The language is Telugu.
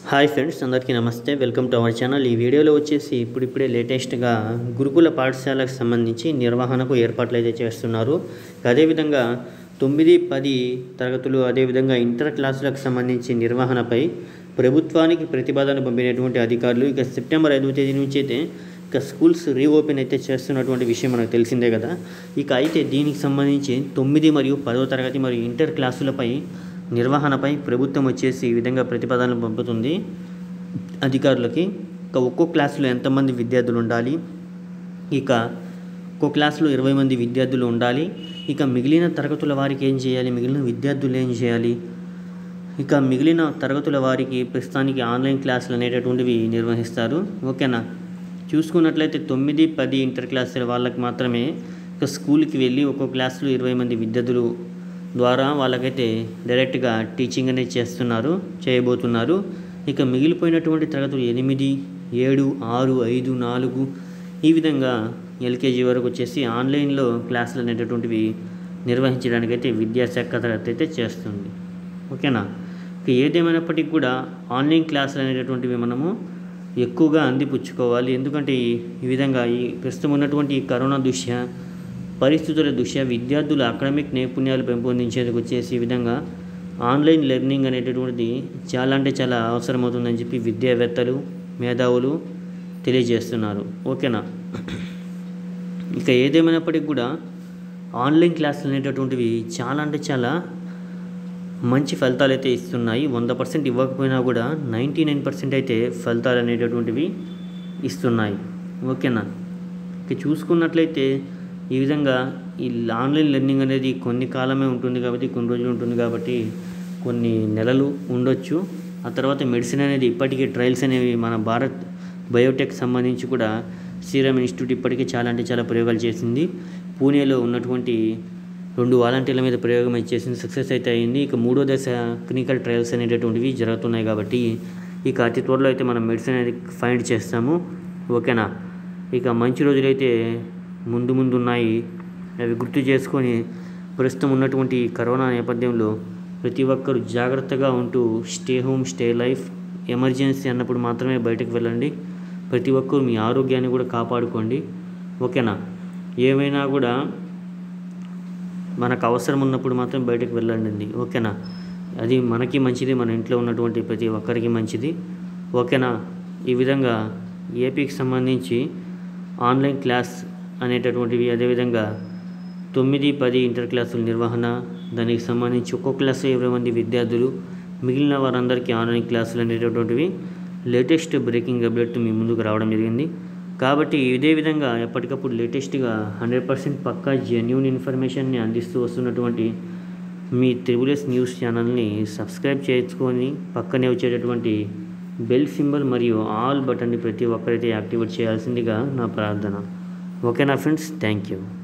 హాయ్ ఫ్రెండ్స్ అందరికీ నమస్తే వెల్కమ్ టు అవర్ ఛానల్ ఈ వీడియోలో వచ్చేసి ఇప్పుడిప్పుడే లేటెస్ట్గా గురుకుల పాఠశాలకు సంబంధించి నిర్వహణకు ఏర్పాట్లు అయితే చేస్తున్నారు అదేవిధంగా తొమ్మిది పది తరగతులు అదేవిధంగా ఇంటర్ క్లాసులకు సంబంధించి నిర్వహణపై ప్రభుత్వానికి ప్రతిపాదన పంపినటువంటి అధికారులు ఇక సెప్టెంబర్ ఐదవ తేదీ నుంచి అయితే ఇక స్కూల్స్ రీఓపెన్ అయితే చేస్తున్నటువంటి విషయం మనకు తెలిసిందే కదా ఇక అయితే దీనికి సంబంధించి తొమ్మిది మరియు పదవ తరగతి మరియు ఇంటర్ క్లాసులపై నిర్వహణపై ప్రభుత్వం వచ్చేసి ఈ విధంగా ప్రతిపాదనలు పంపుతుంది అధికారులకి ఇక ఒక్కో క్లాసులో ఎంతమంది విద్యార్థులు ఉండాలి ఇక ఒక్కో క్లాసులో ఇరవై మంది విద్యార్థులు ఉండాలి ఇక మిగిలిన తరగతుల వారికి ఏం చేయాలి మిగిలిన విద్యార్థులు ఏం చేయాలి ఇక మిగిలిన తరగతుల వారికి ప్రస్తుతానికి ఆన్లైన్ క్లాసులు అనేటటువంటివి నిర్వహిస్తారు ఓకేనా చూసుకున్నట్లయితే తొమ్మిది పది ఇంటర్ క్లాసుల వాళ్ళకి మాత్రమే ఇక స్కూల్కి వెళ్ళి ఒక్కో క్లాసులో ఇరవై మంది విద్యార్థులు ద్వారా వాళ్ళకైతే డైరెక్ట్గా టీచింగ్ అనేది చేస్తున్నారు చేయబోతున్నారు ఇక మిగిలిపోయినటువంటి తరగతులు ఎనిమిది ఏడు ఆరు ఐదు నాలుగు ఈ విధంగా ఎల్కేజీ వరకు వచ్చేసి ఆన్లైన్లో క్లాసులు అనేటటువంటివి నిర్వహించడానికైతే విద్యాశాఖ అయితే చేస్తుంది ఓకేనా ఇక ఏదేమైనప్పటికీ కూడా ఆన్లైన్ క్లాసులు అనేటటువంటివి మనము ఎక్కువగా అందిపుచ్చుకోవాలి ఎందుకంటే ఈ ఈ విధంగా ఈ ప్రస్తుతం ఉన్నటువంటి ఈ కరోనా దృష్ట్యా పరిస్థితుల దృష్ట్యా విద్యార్థుల అకాడమిక్ నైపుణ్యాలు పెంపొందించేందుకు వచ్చేసి ఈ విధంగా ఆన్లైన్ లెర్నింగ్ అనేటటువంటిది చాలా అంటే చాలా అవసరమవుతుందని చెప్పి విద్యావేత్తలు మేధావులు తెలియజేస్తున్నారు ఓకేనా ఇక ఏదేమైనప్పటికీ కూడా ఆన్లైన్ క్లాసులు అనేటటువంటివి చాలా అంటే చాలా మంచి ఫలితాలు అయితే ఇస్తున్నాయి వంద పర్సెంట్ ఇవ్వకపోయినా కూడా నైంటీ నైన్ పర్సెంట్ అయితే ఫలితాలు అనేటటువంటివి ఇస్తున్నాయి ఓకేనా ఇక చూసుకున్నట్లయితే ఈ విధంగా ఈ ఆన్లైన్ లెర్నింగ్ అనేది కొన్ని కాలమే ఉంటుంది కాబట్టి కొన్ని రోజులు ఉంటుంది కాబట్టి కొన్ని నెలలు ఉండొచ్చు ఆ తర్వాత మెడిసిన్ అనేది ఇప్పటికే ట్రయల్స్ అనేవి మన భారత్ బయోటెక్ సంబంధించి కూడా సీరం ఇన్స్టిట్యూట్ ఇప్పటికే చాలా అంటే చాలా ప్రయోగాలు చేసింది పూణేలో ఉన్నటువంటి రెండు వాలంటీర్ల మీద ప్రయోగం అయితే చేసింది సక్సెస్ అయితే అయింది ఇక మూడో దశ క్లినికల్ ట్రయల్స్ అనేటటువంటివి జరుగుతున్నాయి కాబట్టి ఇక అతి త్వరలో అయితే మనం మెడిసిన్ అనేది ఫైండ్ చేస్తాము ఓకేనా ఇక మంచి రోజులైతే ముందు ముందు ఉన్నాయి అవి గుర్తు చేసుకొని ప్రస్తుతం ఉన్నటువంటి ఈ కరోనా నేపథ్యంలో ప్రతి ఒక్కరు జాగ్రత్తగా ఉంటూ stay home stay life emergency అన్నప్పుడు మాత్రమే బయటకు వెళ్ళండి ప్రతి ఒక్కరు మీ ఆరోగ్యాన్ని కూడా కాపాడుకోండి ఓకేనా ఏమైనా కూడా మనకు అవసరం ఉన్నప్పుడు మాత్రం బయటకు వెళ్ళండి ఓకేనా అది మనకి మంచిది మన ఇంట్లో ఉన్నటువంటి ప్రతి ఒక్కరికి మంచిది ఓకేనా ఈ విధంగా ఏపీకి సంబంధించి ఆన్లైన్ క్లాస్ అనేటటువంటివి అదేవిధంగా తొమ్మిది పది ఇంటర్ క్లాసుల నిర్వహణ దానికి సంబంధించి ఒక్కొక్క క్లాసు ఇరవై మంది విద్యార్థులు మిగిలిన వారందరికీ ఆన్లైన్ క్లాసులు అనేటటువంటివి లేటెస్ట్ బ్రేకింగ్ అప్డేట్ మీ ముందుకు రావడం జరిగింది కాబట్టి ఇదే విధంగా ఎప్పటికప్పుడు లేటెస్ట్గా హండ్రెడ్ పర్సెంట్ పక్కా జెన్యున్ ఇన్ఫర్మేషన్ని అందిస్తూ వస్తున్నటువంటి మీ త్రిబులెస్ న్యూస్ ఛానల్ని సబ్స్క్రైబ్ చేసుకొని పక్కనే వచ్చేటటువంటి బెల్ సింబల్ మరియు ఆల్ బటన్ని ప్రతి ఒక్కరైతే యాక్టివేట్ చేయాల్సిందిగా నా ప్రార్థన ఓకేనా ఫ్రెండ్స్ థ్యాంక్ యూ